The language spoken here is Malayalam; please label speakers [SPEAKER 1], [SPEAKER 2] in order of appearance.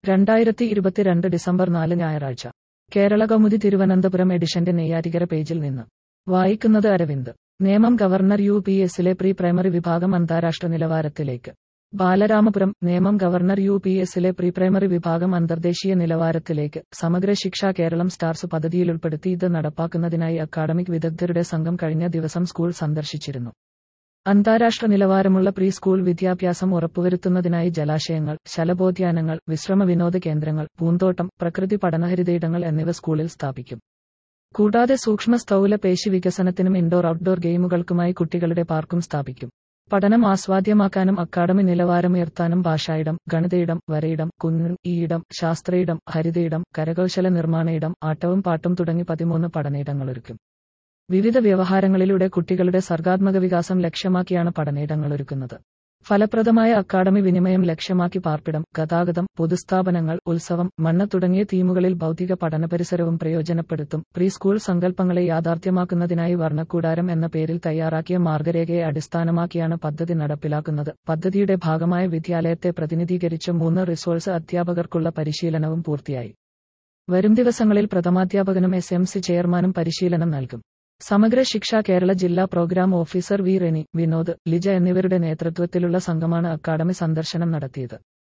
[SPEAKER 1] രണ്ടായിരത്തി ഇരുപത്തിരണ്ട് ഡിസംബർ നാല് ഞായറാഴ്ച കേരള കൗമുദി തിരുവനന്തപുരം എഡിഷന്റെ നെയ്യാറ്റിക്കര പേജിൽ നിന്ന് വായിക്കുന്നത് അരവിന്ദ് നിയമം ഗവർണർ യു പി എസിലെ പ്രീ പ്രൈമറി വിഭാഗം അന്താരാഷ്ട്ര നിലവാരത്തിലേക്ക് ബാലരാമപുരം നിയമം ഗവർണർ യു പി എസിലെ പ്രീ പ്രൈമറി വിഭാഗം അന്തർദേശീയ നിലവാരത്തിലേക്ക് സമഗ്ര ശിക്ഷ കേരളം സ്റ്റാർസ് പദ്ധതിയിലുൾപ്പെടുത്തി ഇത് നടപ്പാക്കുന്നതിനായി അക്കാഡമിക് വിദഗ്ധരുടെ സംഘം കഴിഞ്ഞ ദിവസം സ്കൂൾ സന്ദർശിച്ചിരുന്നു അന്താരാഷ്ട്ര നിലവാരമുള്ള പ്രീ സ്കൂൾ വിദ്യാഭ്യാസം ഉറപ്പുവരുത്തുന്നതിനായി ജലാശയങ്ങൾ ശലഭോദ്യാനങ്ങൾ വിശ്രമ വിനോദ കേന്ദ്രങ്ങൾ പൂന്തോട്ടം പ്രകൃതി പഠനഹരിതയിടങ്ങൾ എന്നിവ സ്കൂളിൽ സ്ഥാപിക്കും കൂടാതെ സൂക്ഷ്മ സ്ഥൗല പേശി വികസനത്തിനും ഇൻഡോർ ഔട്ട്ഡോർ ഗെയിമുകൾക്കുമായി കുട്ടികളുടെ പാർക്കും സ്ഥാപിക്കും പഠനം ആസ്വാദ്യമാക്കാനും അക്കാദമി നിലവാരമുയർത്താനും ഭാഷായിടം ഗണിതയിടം വരയിടം കുന്നിൻ ഈയിടം ശാസ്ത്രയിടം ഹരിതയിടം കരകൗശല നിർമ്മാണയിടം ആട്ടവും പാട്ടും തുടങ്ങി പതിമൂന്ന് പഠനയിടങ്ങളൊരുക്കും വിവിധ വ്യവഹാരങ്ങളിലൂടെ കുട്ടികളുടെ സർഗാത്മക വികാസം ലക്ഷ്യമാക്കിയാണ് പഠനയിടങ്ങളൊരുക്കുന്നത് ഫലപ്രദമായ അക്കാദമി വിനിമയം ലക്ഷ്യമാക്കി പാർപ്പിടം ഗതാഗതം പൊതുസ്ഥാപനങ്ങൾ ഉത്സവം മണ്ണ് തുടങ്ങിയ തീമുകളിൽ ഭൗതിക പഠന പരിസരവും പ്രയോജനപ്പെടുത്തും പ്രീ സ്കൂൾ സങ്കല്പങ്ങളെ യാഥാർത്ഥ്യമാക്കുന്നതിനായി വർണ്ണക്കൂടാരം എന്ന പേരിൽ തയ്യാറാക്കിയ മാർഗരേഖയെ അടിസ്ഥാനമാക്കിയാണ് പദ്ധതി നടപ്പിലാക്കുന്നത് പദ്ധതിയുടെ ഭാഗമായ വിദ്യാലയത്തെ പ്രതിനിധീകരിച്ച് മൂന്ന് റിസോഴ്സ് അധ്യാപകർക്കുള്ള പരിശീലനവും പൂർത്തിയായി വരും ദിവസങ്ങളിൽ പ്രഥമാധ്യാപകനും എസ് എം സി ചെയർമാനും പരിശീലനം നൽകും സമഗ്ര ശിക്ഷ കേരള ജില്ലാ programme officer V Reni Vinod Lija എന്നിവരുടെ നേതൃത്വത്തിലുള്ള സംഘമാണ് അക്കാദമി സന്ദർശനം നടത്തിയത്